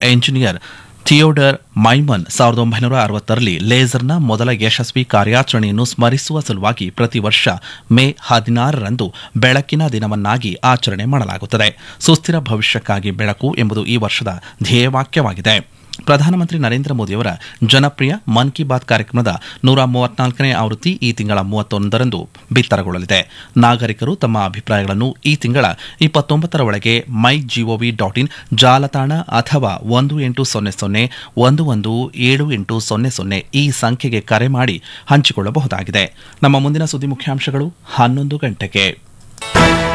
engineer Theodore ಮೈಮನ್ ಸಾವಿರದ ಒಂಬೈನೂರ ಅರವತ್ತರಲ್ಲಿ ಲೇಸರ್ನ ಮೊದಲ ಯಶಸ್ವಿ ಕಾರ್ಯಾಚರಣೆಯನ್ನು ಸ್ಮರಿಸುವ ಸಲುವಾಗಿ ಪ್ರತಿ ವರ್ಷ ಮೇ ಹದಿನಾರರಂದು ಬೆಳಕಿನ ದಿನವನ್ನಾಗಿ ಆಚರಣೆ ಮಾಡಲಾಗುತ್ತದೆ ಸುಸ್ಥಿರ ಭವಿಷ್ಯಕ್ಕಾಗಿ ಬೆಳಕು ಎಂಬುದು ಈ ವರ್ಷದ ಧ್ಯೇಯವಾಕ್ಯವಾಗಿದೆ ಪ್ರಧಾನಮಂತ್ರಿ ನರೇಂದ್ರ ಮೋದಿಯವರ ಜನಪ್ರಿಯ ಮನ್ ಕಿ ಬಾತ್ ಕಾರ್ಯಕ್ರಮದ ನೂರ ಮೂವತ್ನಾಲ್ಕನೇ ಆವೃತ್ತಿ ಈ ತಿಂಗಳ ಮೂವತ್ತೊಂದರಂದು ಬಿತ್ತರಗೊಳ್ಳಲಿದೆ ನಾಗರಿಕರು ತಮ್ಮ ಅಭಿಪ್ರಾಯಗಳನ್ನು ಈ ತಿಂಗಳ ಇಪ್ಪತ್ತೊಂಬತ್ತರ ಒಳಗೆ ಮೈ ಜಿಒವಿ ಡಾಟ್ ಇನ್ ಜಾಲತಾಣ ಅಥವಾ ಒಂದು ಎಂಟು ಸೊನ್ನೆ ಸೊನ್ನೆ ಒಂದು ಒಂದು ಏಳು ಎಂಟು ಸೊನ್ನೆ ಸೊನ್ನೆ ಈ ಸಂಖ್ಯೆಗೆ ಕರೆ ಮಾಡಿ ಹಂಚಿಕೊಳ್ಳಬಹುದಾಗಿದೆ ನಮ್ಮ ಮುಂದಿನ ಸುದ್ದಿ ಮುಖ್ಯಾಂಶಗಳು ಹನ್ನೊಂದು ಗಂಟೆಗೆ